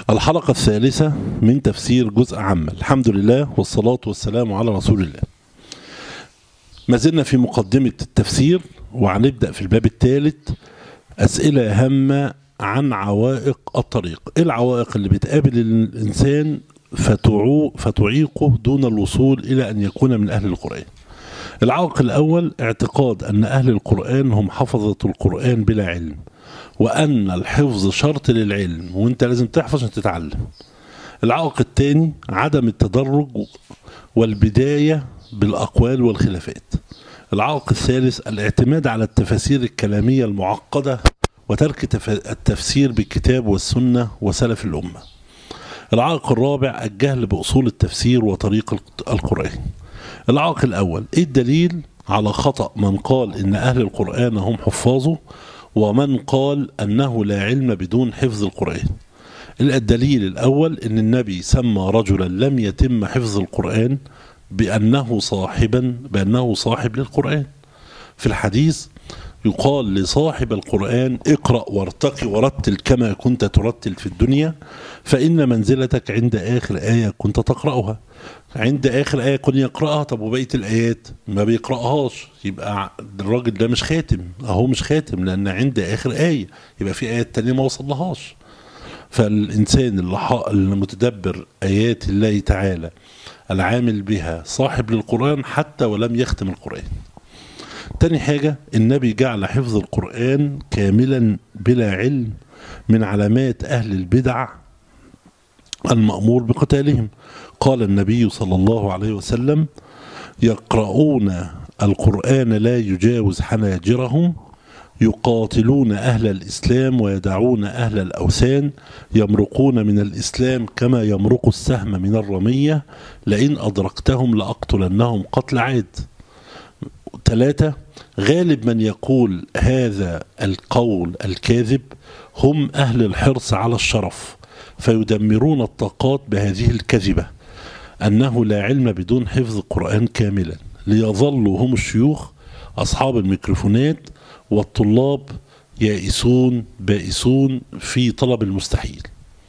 الحلقة الثالثة من تفسير جزء عامة الحمد لله والصلاة والسلام على رسول الله ما زلنا في مقدمة التفسير وهنبدأ في الباب الثالث أسئلة هامة عن عوائق الطريق إيه العوائق اللي بتقابل الإنسان فتعو فتعيقه دون الوصول إلى أن يكون من أهل القرآن العائق الأول اعتقاد أن أهل القرآن هم حفظة القرآن بلا علم وأن الحفظ شرط للعلم وأنت لازم تحفظ عشان تتعلم العائق الثاني عدم التدرج والبداية بالأقوال والخلافات العائق الثالث الاعتماد على التفاسير الكلامية المعقدة وترك التفسير بالكتاب والسنة وسلف الأمة العائق الرابع الجهل بأصول التفسير وطريق القرآن العائق الأول إيه الدليل على خطأ من قال إن أهل القرآن هم حفاظه ومن قال أنه لا علم بدون حفظ القرآن الدليل الأول أن النبي سمى رجلا لم يتم حفظ القرآن بأنه صاحبا بأنه صاحب للقرآن في الحديث يقال لصاحب القرآن اقرأ وارتقي ورتل كما كنت ترتل في الدنيا فإن منزلتك عند آخر آية كنت تقرأها عند آخر آية كن يقرأها طب وبقية الآيات ما بيقرأهاش يبقى الراجل ده مش خاتم أهو مش خاتم لأن عند آخر آية يبقى في آيات تانية ما وصلهاش فالإنسان اللي المتدبر آيات الله تعالى العامل بها صاحب للقرآن حتى ولم يختم القرآن تاني حاجة النبي جعل حفظ القرآن كاملا بلا علم من علامات أهل البدع المأمور بقتالهم قال النبي صلى الله عليه وسلم يقرؤون القرآن لا يجاوز حناجرهم يقاتلون أهل الإسلام ويدعون أهل الأوثان يمرقون من الإسلام كما يمرق السهم من الرمية لئن أدركتهم لأقتلنهم قتل عاد ثلاثة غالب من يقول هذا القول الكاذب هم أهل الحرص على الشرف فيدمرون الطاقات بهذه الكذبة أنه لا علم بدون حفظ القرآن كاملا ليظلوا هم الشيوخ أصحاب الميكروفونات والطلاب يائسون بائسون في طلب المستحيل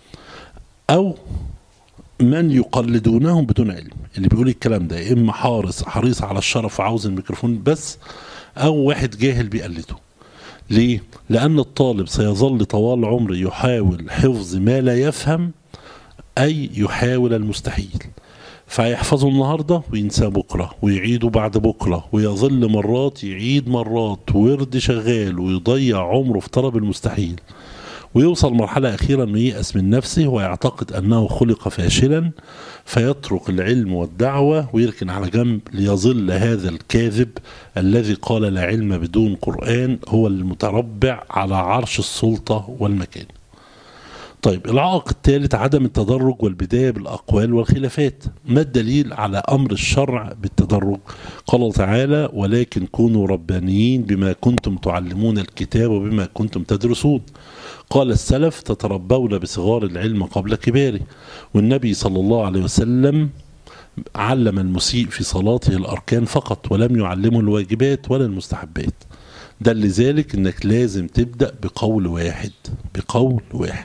أو من يقلدونهم بدون علم اللي بيقول الكلام ده يا إما حارس حريص على الشرف وعاوز الميكروفون بس أو واحد جاهل بيقلده ليه؟ لأن الطالب سيظل طوال عمره يحاول حفظ ما لا يفهم أي يحاول المستحيل فيحفظه النهارده وينساه بكره ويعيده بعد بكره ويظل مرات يعيد مرات ورد شغال ويضيع عمره في طلب المستحيل ويوصل مرحلة أخيرا أنه ييأس من نفسه ويعتقد أنه خلق فاشلا فيترك العلم والدعوة ويركن على جنب ليظل هذا الكاذب الذي قال لا علم بدون قرآن هو المتربع على عرش السلطة والمكان طيب العائق الثالث عدم التدرج والبداية بالأقوال والخلافات ما الدليل على أمر الشرع بالتدرج قال تعالى ولكن كونوا ربانيين بما كنتم تعلمون الكتاب وبما كنتم تدرسون قال السلف تتربون بصغار العلم قبل كباره والنبي صلى الله عليه وسلم علم المسيء في صلاته الأركان فقط ولم يعلمه الواجبات ولا المستحبات ده لذلك انك لازم تبدأ بقول واحد بقول واحد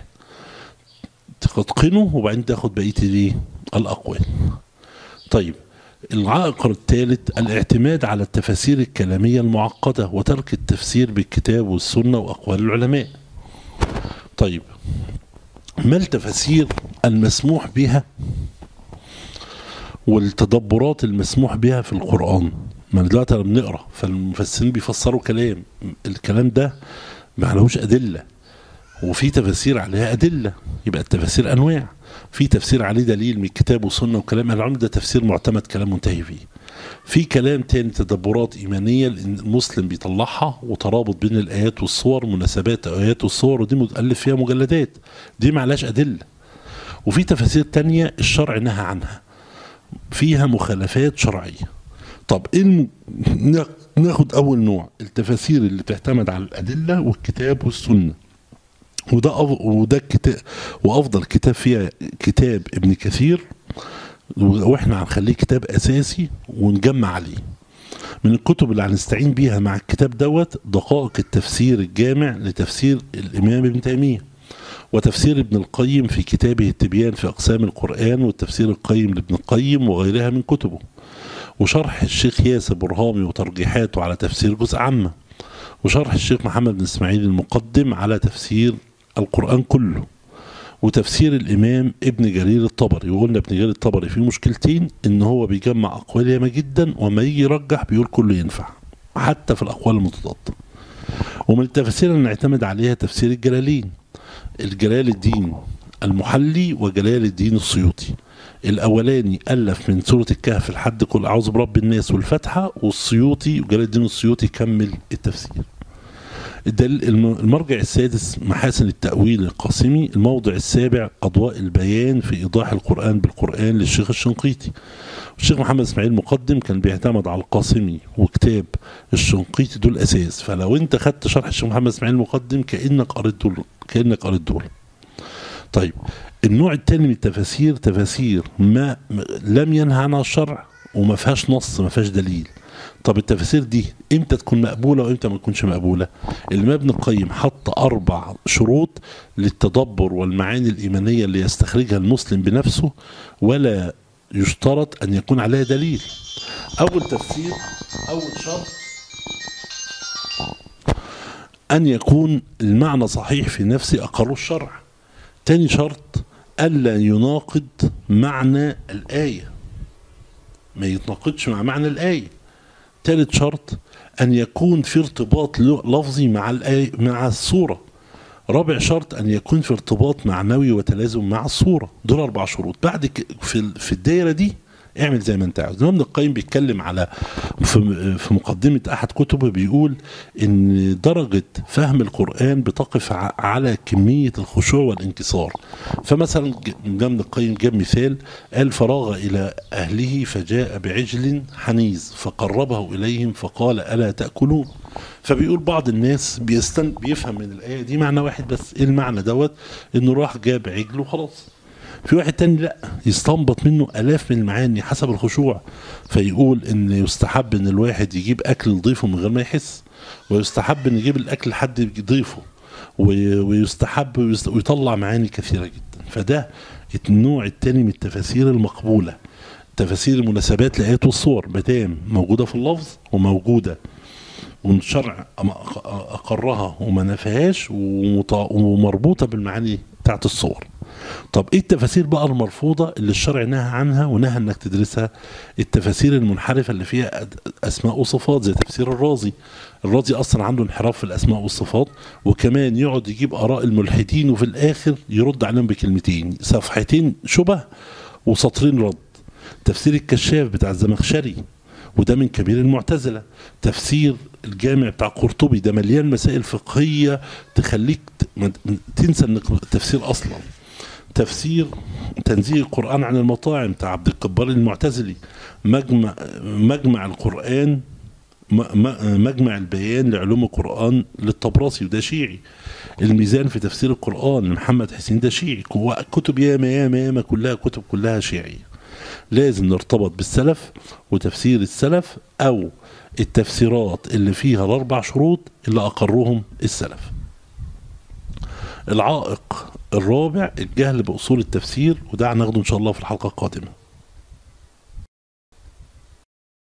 تتقنه وبعدين تاخد بقيه الايه الاقوال طيب العائق الثالث الاعتماد على التفاسير الكلاميه المعقده وترك التفسير بالكتاب والسنه واقوال العلماء طيب ما التفاسير المسموح بها والتدبرات المسموح بها في القرآن ما دلوقتي بنقرا فالمفسرين بيفسروا كلام الكلام ده ما لهوش أدلة وفي تفاسير عليها أدلة يبقى التفاسير أنواع في تفسير عليه دليل من كتاب وسنة وكلام العلم ده تفسير معتمد كلام منتهي فيه في كلام تاني تدبرات إيمانية المسلم بيطلعها وترابط بين الآيات والصور مناسبات الآيات والصور ودي مؤلف فيها مجلدات دي معلاش أدلة وفي تفاسير تانية الشرع نهى عنها فيها مخالفات شرعية طب ايه الم... ناخد أول نوع التفاسير اللي بتعتمد على الأدلة والكتاب والسنة وده أف... وده كتاب وافضل كتاب فيها كتاب ابن كثير واحنا هنخليه كتاب اساسي ونجمع عليه من الكتب اللي هنستعين بيها مع الكتاب دوت دقائق التفسير الجامع لتفسير الامام ابن تيميه وتفسير ابن القيم في كتابه التبيان في أقسام القرآن والتفسير القيم لابن القيم وغيرها من كتبه وشرح الشيخ ياسر برهامي وترجيحاته على تفسير جزء عامة وشرح الشيخ محمد بن إسماعيل المقدم على تفسير القرآن كله وتفسير الإمام ابن جرير الطبري وقلنا ابن جرير الطبري فيه مشكلتين إن هو بيجمع أقوال ياما جدا وما يجي يرجح بيقول كله ينفع حتى في الأقوال المتضادة ومن التفاسير اللي نعتمد عليها تفسير الجلالين الجلال الدين المحلي وجلال الدين السيوطي الاولاني الف من سوره الكهف لحد قل اعوذ برب الناس والفتحه والسيوطي وجلال الدين السيوطي كمل التفسير الدليل الم- المرجع السادس محاسن التأويل القاسمي الموضع السابع أضواء البيان في إيضاح القرآن بالقرآن للشيخ الشنقيطي الشيخ محمد إسماعيل مقدم كان بيعتمد على القاسمي وكتاب الشنقيطي دول أساس فلو أنت خدت شرح الشيخ محمد إسماعيل مقدم كأنك قريت دول كأنك قريت دول طيب النوع الثاني من التفاسير تفاسير ما م- لم ينهى عنها الشرع وما فيهاش نص ما فيهاش دليل طب التفاسير دي امتى تكون مقبوله وامتى ما تكونش مقبوله الامام ابن القيم حط اربع شروط للتدبر والمعاني الايمانيه اللي يستخرجها المسلم بنفسه ولا يشترط ان يكون عليها دليل اول تفسير اول شرط ان يكون المعنى صحيح في نفسه اقره الشرع تاني شرط الا يناقض معنى الايه ما يتناقضش مع معنى الايه ثالث شرط أن يكون في ارتباط ل- لفظي مع الآية مع الصورة رابع شرط أن يكون في ارتباط معنوي وتلازم مع الصورة دول أربع شروط بعد ك- في ال- في الدايرة دي اعمل زي ما انت عاوز الإمام ابن القيم بيتكلم على في في مقدمة أحد كتبه بيقول إن درجة فهم القرآن بتقف ع- على كمية الخشوع والانكسار فمثلا ج- الإمام ابن القيم جاب مثال قال فراغ إلى أهله فجاء بعجل حنيذ فقربه إليهم فقال ألا تأكلون فبيقول بعض الناس بيستن بيفهم من الآية دي معنى واحد بس إيه المعنى دوت إنه راح جاب عجل وخلاص في واحد تاني لا يستنبط منه الاف من المعاني حسب الخشوع فيقول ان يستحب ان الواحد يجيب اكل لضيفه من غير ما يحس ويستحب ان يجيب الاكل لحد يضيفه وي- ويستحب ويست- ويطلع معاني كثيره جدا فده النوع التاني من التفاسير المقبوله تفاسير المناسبات لايات والصور مدام موجوده في اللفظ وموجوده والشرع أم- اقرها وما نفهاش ومط- ومربوطه بالمعاني بتاعت الصور طب ايه التفاسير بقى المرفوضه اللي الشرع نهى عنها ونهى انك تدرسها التفاسير المنحرفه اللي فيها أد- اسماء وصفات زي تفسير الرازي الرازي اصلا عنده انحراف في الاسماء والصفات وكمان يقعد يجيب اراء الملحدين وفي الاخر يرد عليهم بكلمتين صفحتين شبه وسطرين رد تفسير الكشاف بتاع الزمخشري وده من كبير المعتزله تفسير الجامع بتاع قرطبي ده مليان مسائل فقهيه تخليك ت- ما- تنسى انك تفسير اصلا تفسير تنزيل القرآن عن المطاعم بتاع عبد الجبار المعتزلي مجمع مجمع القرآن م- م- مجمع البيان لعلوم القرآن للطبراسي وده شيعي الميزان في تفسير القرآن لمحمد حسين ده شيعي كو- كتب ياما ياما ياما كلها كتب كلها شيعية لازم نرتبط بالسلف وتفسير السلف أو التفسيرات اللي فيها الأربع شروط اللي أقرهم السلف العائق الرابع الجهل بأصول التفسير وده هناخده إن شاء الله في الحلقة القادمة